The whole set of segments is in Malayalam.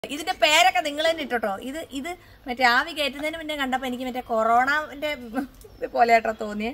ഇതിന്റെ പേരൊക്കെ നിങ്ങൾ തന്നെ ഇട്ടോട്ടോ ഇത് ഇത് മറ്റേ ആവി കയറ്റുന്നതിന് മുന്നേ കണ്ടപ്പോ എനിക്ക് മറ്റേ കൊറോണന്റെ ഇത് പോലെയാട്ടോ തോന്നിയേ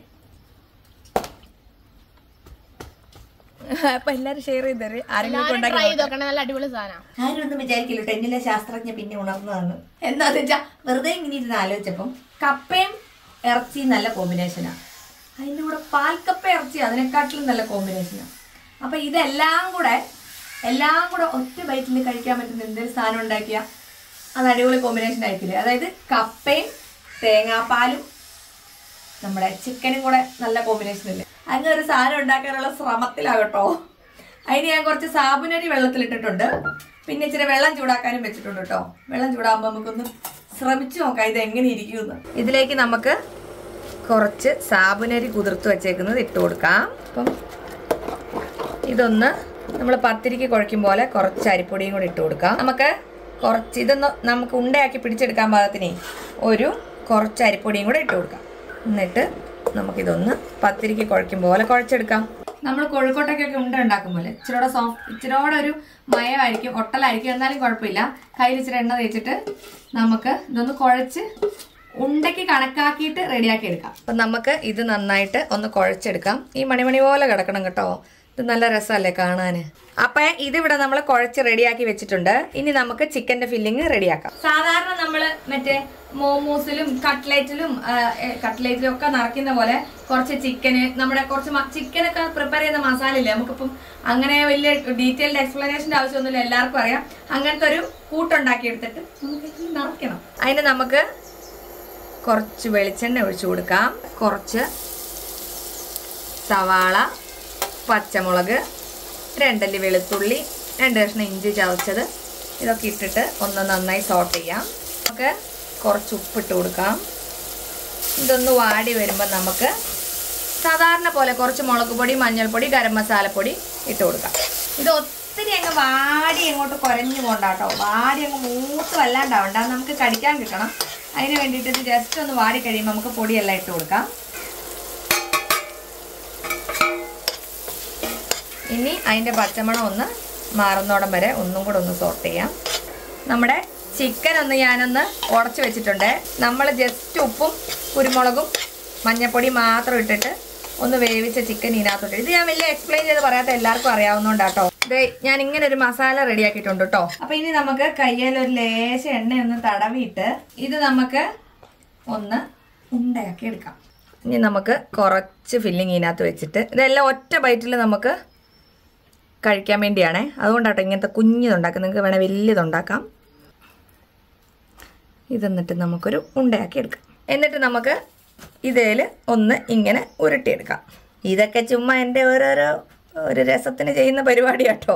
അപ്പൊ എല്ലാരും ഷെയർ ചെയ്ത് തരും ആരെങ്കിലും ഉണ്ടാക്കി ട്രൈ ചെയ്ത് നോക്കണേ നല്ല അടിപൊളി സാധനം ആരും ഒന്നും വിചാരിക്കില്ല ടെന്നിലെ ശാസ്ത്രജ്ഞ പിന്നെ ഉണർന്നതാണ് എന്താന്ന് വെച്ചാ വെറുതെ ഇങ്ങനെ ഇരുന്ന് ആലോചിച്ചപ്പം കപ്പയും ഇറച്ചി നല്ല കോമ്പിനേഷനാണ് അതിൻ്റെ കൂടെ പാൽക്കപ്പ ഇറച്ചി അതിനെക്കാട്ടിലും നല്ല കോമ്പിനേഷനാണ് അപ്പൊ ഇതെല്ലാം കൂടെ എല്ലാം കൂടെ ഒറ്റ ബൈറ്റിൽ കഴിക്കാൻ പറ്റുന്ന എന്തെങ്കിലും സാധനം ഉണ്ടാക്കിയ അത് അടിപൊളി കോമ്പിനേഷൻ ആയിരിക്കില്ലേ അതായത് കപ്പയും തേങ്ങാപ്പാലും നമ്മുടെ ചിക്കനും കൂടെ നല്ല കോമ്പിനേഷൻ അല്ലേ അങ്ങനെ ഒരു സാധനം ഉണ്ടാക്കാനുള്ള ശ്രമത്തിലാകട്ടോ അതിന് ഞാൻ കുറച്ച് സാബുനരി വെള്ളത്തിലിട്ടിട്ടുണ്ട് പിന്നെ ഇച്ചിരി വെള്ളം ചൂടാക്കാനും വെച്ചിട്ടുണ്ട് കേട്ടോ വെള്ളം ചൂടാകുമ്പോൾ നമുക്കൊന്ന് ശ്രമിച്ചു നോക്കാം ഇത് എങ്ങനെ ഇരിക്കുമെന്ന് ഇതിലേക്ക് നമുക്ക് കുറച്ച് സാബുനരി കുതിർത്ത് വെച്ചേക്കുന്നത് ഇട്ട് കൊടുക്കാം അപ്പം ഇതൊന്ന് നമ്മൾ പത്തിരിക്ക് കുഴയ്ക്കും പോലെ കുറച്ച് അരിപ്പൊടിയും കൂടി ഇട്ട് കൊടുക്കാം നമുക്ക് കുറച്ച് ഇതൊന്ന് നമുക്ക് ഉണ്ടയാക്കി പിടിച്ചെടുക്കാൻ പാകത്തിനെ ഒരു കുറച്ച് അരിപ്പൊടിയും കൂടെ ഇട്ട് കൊടുക്കാം എന്നിട്ട് നമുക്കിതൊന്ന് പത്തിരിക്ക് കുഴയ്ക്കും പോലെ കുഴച്ചെടുക്കാം നമ്മൾ കോഴിക്കോട്ടൊക്കെ ഉണ്ട ഉണ്ടാക്കും പോലെ ഇച്ചിരിയോടെ സോഫ്റ്റ് ഇച്ചിരിയോടെ ഒരു മയമായിരിക്കും ഒട്ടലായിരിക്കും എന്നാലും കുഴപ്പമില്ല കയ്യിൽ ഇച്ചിരി എണ്ണ തേച്ചിട്ട് നമുക്ക് ഇതൊന്ന് കുഴച്ച് ഉണ്ടയ്ക്ക് കണക്കാക്കിയിട്ട് റെഡിയാക്കി എടുക്കാം അപ്പം നമുക്ക് ഇത് നന്നായിട്ട് ഒന്ന് കുഴച്ചെടുക്കാം ഈ മണിമണി പോലെ കിടക്കണം കേട്ടോ ഇത് നല്ല രസമല്ലേ കാണാൻ അപ്പൊ ഇതിവിടെ നമ്മൾ കുഴച്ച് റെഡിയാക്കി വെച്ചിട്ടുണ്ട് ഇനി നമുക്ക് ചിക്കന്റെ ഫില്ലിങ് റെഡിയാക്കാം സാധാരണ നമ്മൾ മറ്റേ മോമോസിലും കട്ട്ലേറ്റിലും കട്ട്ലേറ്റിലും ഒക്കെ നിറയ്ക്കുന്ന പോലെ കുറച്ച് ചിക്കന് നമ്മുടെ കുറച്ച് ചിക്കനൊക്കെ പ്രിപ്പയർ ചെയ്യുന്ന മസാല ഇല്ലേ നമുക്കിപ്പം അങ്ങനെ വലിയ ഡീറ്റെയിൽഡ് എക്സ്പ്ലനേഷൻ്റെ ആവശ്യമൊന്നുമില്ല എല്ലാവർക്കും അറിയാം അങ്ങനത്തെ ഒരു കൂട്ടുണ്ടാക്കി എടുത്തിട്ട് നമുക്ക് ഇത് നിറയ്ക്കണം അതിന് നമുക്ക് കുറച്ച് വെളിച്ചെണ്ണ ഒഴിച്ചു കൊടുക്കാം കുറച്ച് സവാള പച്ചമുളക് രണ്ടല്ലി വെളുത്തുള്ളി രണ്ട് കഷ്ണം ഇഞ്ചി ചതച്ചത് ഇതൊക്കെ ഇട്ടിട്ട് ഒന്ന് നന്നായി സോട്ട് ചെയ്യാം നമുക്ക് കുറച്ച് ഉപ്പിട്ട് കൊടുക്കാം ഇതൊന്ന് വാടി വരുമ്പോൾ നമുക്ക് സാധാരണ പോലെ കുറച്ച് മുളക് പൊടി മഞ്ഞൾപ്പൊടി ഗരം മസാലപ്പൊടി ഇട്ട് കൊടുക്കാം ഇത് ഒത്തിരി അങ്ങ് വാടി അങ്ങോട്ട് കുരഞ്ഞു പോകണ്ട കേട്ടോ വാടി അങ്ങ് മൂത്ത് വല്ലാണ്ടാവണ്ട അത് നമുക്ക് കടിക്കാൻ കിട്ടണം അതിന് വേണ്ടിയിട്ട് ഇത് ജസ്റ്റ് ഒന്ന് വാടി കഴിയുമ്പോൾ നമുക്ക് പൊടിയെല്ലാം ഇട്ട് കൊടുക്കാം ഇനി അതിൻ്റെ പച്ചമണം ഒന്ന് മാറുന്നോടം വരെ ഒന്നും കൂടെ ഒന്ന് സോട്ട് ചെയ്യാം നമ്മുടെ ചിക്കൻ ഒന്ന് ഞാനൊന്ന് ഉടച്ചു വെച്ചിട്ടുണ്ട് നമ്മൾ ജസ്റ്റ് ഉപ്പും കുരുമുളകും മഞ്ഞപ്പൊടി മാത്രം ഇട്ടിട്ട് ഒന്ന് വേവിച്ച ചിക്കൻ ഇതിനകത്തോട്ട് ഇത് ഞാൻ വലിയ എക്സ്പ്ലെയിൻ ചെയ്ത് പറയാത്ത എല്ലാവർക്കും അറിയാവുന്നതുകൊണ്ടാട്ടോ ഇത് ഞാൻ ഇങ്ങനെ ഒരു മസാല റെഡിയാക്കിയിട്ടുണ്ട് കേട്ടോ അപ്പൊ ഇനി നമുക്ക് കയ്യിൽ ഒരു ലേശ എണ്ണ ഒന്ന് തടവിയിട്ട് ഇത് നമുക്ക് ഒന്ന് ഉണ്ടയാക്കി എടുക്കാം ഇനി നമുക്ക് കുറച്ച് ഫില്ലിങ് ഇതിനകത്ത് വെച്ചിട്ട് ഇതെല്ലാം ഒറ്റ ബൈറ്റിൽ നമുക്ക് കഴിക്കാൻ വേണ്ടിയാണേ അതുകൊണ്ടാട്ടോ ഇങ്ങനത്തെ കുഞ്ഞിതുണ്ടാക്കാം നിങ്ങൾക്ക് വേണേൽ വലിയതുണ്ടാക്കാം ഇതെന്നിട്ട് നമുക്കൊരു ഉണ്ടയാക്കി എടുക്കാം എന്നിട്ട് നമുക്ക് ഇതേൽ ഒന്ന് ഇങ്ങനെ ഉരുട്ടിയെടുക്കാം ഇതൊക്കെ ചുമ്മാ എൻ്റെ ഓരോരോ ഒരു രസത്തിന് ചെയ്യുന്ന പരിപാടിയാട്ടോ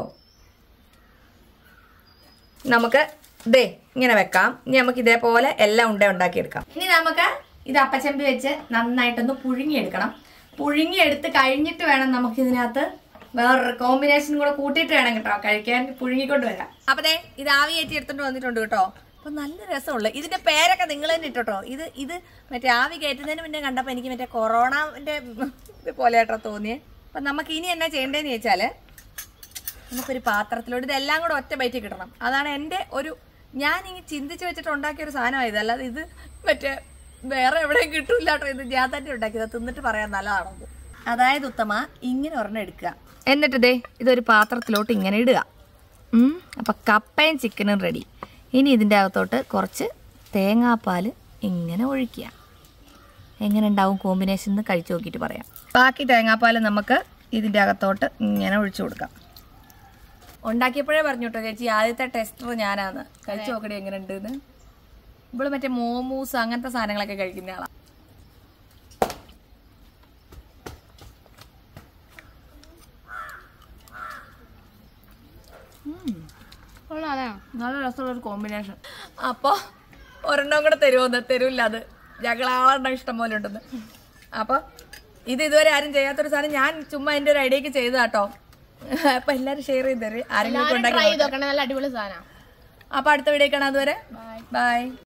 നമുക്ക് ദേ ഇങ്ങനെ വെക്കാം ഇനി നമുക്ക് ഇതേപോലെ എല്ലാം ഉണ്ട ഉണ്ടാക്കിയെടുക്കാം ഇനി നമുക്ക് ഇത് അപ്പച്ചമ്പി വെച്ച് നന്നായിട്ടൊന്ന് പുഴുങ്ങിയെടുക്കണം പുഴുങ്ങിയെടുത്ത് കഴിഞ്ഞിട്ട് വേണം നമുക്ക് ഇതിനകത്ത് വേറൊരു കോമ്പിനേഷൻ കൂടെ കൂട്ടിയിട്ട് വേണം കേട്ടോ കഴിക്കാൻ പുഴുങ്ങിക്കൊണ്ട് വരാം അപ്പൊ ദേ ഇത് ആവി കയറ്റി എടുത്തോണ്ട് വന്നിട്ടുണ്ട് കേട്ടോ അപ്പൊ നല്ല രസമുള്ള ഇതിന്റെ പേരൊക്കെ നിങ്ങൾ തന്നെ ഇട്ടോട്ടോ ഇത് ഇത് മറ്റേ ആവി കയറ്റുന്നതിന് മുന്നേ കണ്ടപ്പോ എനിക്ക് മറ്റേ കൊറോണന്റെ ഇത് പോലെയാട്ടോ തോന്നിയേ അപ്പൊ നമുക്ക് ഇനി എന്നാ ചെയ്യേണ്ടതെന്ന് ചോദിച്ചാല് നമുക്കൊരു പാത്രത്തിലോട്ട് ഇതെല്ലാം കൂടെ ഒറ്റ ബൈറ്റ് കിട്ടണം അതാണ് എൻ്റെ ഒരു ഞാൻ ഇങ്ങനെ ചിന്തിച്ച് വെച്ചിട്ട് ഉണ്ടാക്കിയ ഒരു സാധനമാണ് ഇത് അല്ലാതെ ഇത് മറ്റേ വേറെ എവിടെയും കിട്ടൂല കേട്ടോ ഇത് ഞാൻ തന്നെ ഉണ്ടാക്കിയത് തിന്നിട്ട് പറയാൻ നല്ലതാണത് അതായത് ഉത്തമ ഇങ്ങനെ ഒരെണ്ണം എടുക്കുക എന്നിട്ട് ദേ ഇതൊരു പാത്രത്തിലോട്ട് ഇങ്ങനെ ഇടുക ഉം, അപ്പം കപ്പയും ചിക്കനും റെഡി ഇനി ഇതിൻ്റെ അകത്തോട്ട് കുറച്ച് തേങ്ങാപ്പാൽ ഇങ്ങനെ ഒഴിക്കുക എങ്ങനെ ഉണ്ടാവും കോമ്പിനേഷൻ എന്ന് കഴിച്ചു നോക്കിയിട്ട് പറയാം ബാക്കി തേങ്ങാപ്പാൽ നമുക്ക് ഇതിൻ്റെ അകത്തോട്ട് ഇങ്ങനെ ഒഴിച്ചു കൊടുക്കാം ഉണ്ടാക്കിയപ്പോഴേ പറഞ്ഞു കേട്ടോ ചേച്ചി ആദ്യത്തെ ടെസ്റ്റർ ഞാനാണ് കഴിച്ചു നോക്കണേ എങ്ങനെ ഉണ്ടെന്ന് ഇവള് മറ്റേ മോമൂസ് അങ്ങനത്തെ സാധനങ്ങളൊക്കെ കഴിക്കുന്ന ആളാ കൊള്ളാല്ലേ നല്ല രസമുള്ള ഒരു കോമ്പിനേഷൻ അപ്പോൾ ഒരെണ്ണം കൂടെ തരുമോന്ന് തരൂല്ല അത് ഞങ്ങൾ ആളെണ്ണം ഇഷ്ടം പോലെ ഉണ്ടെന്ന് അപ്പോൾ ഇത് ഇതുവരെ ആരും ചെയ്യാത്തൊരു സാധനം ഞാൻ ചുമ്മാ എൻ്റെ ഒരു ഐഡിയക്ക് ചെയ്തതാട്ടോ അപ്പം എല്ലാവരും ഷെയർ ചെയ്ത് തരും ആരെങ്കിലും ട്രൈ ഉണ്ടാക്കി ചെയ്ത് നോക്കണേ നല്ല അടിപൊളി സാധനം അപ്പോൾ അടുത്ത വീഡിയോ കാണാം അതുവരെ ബൈ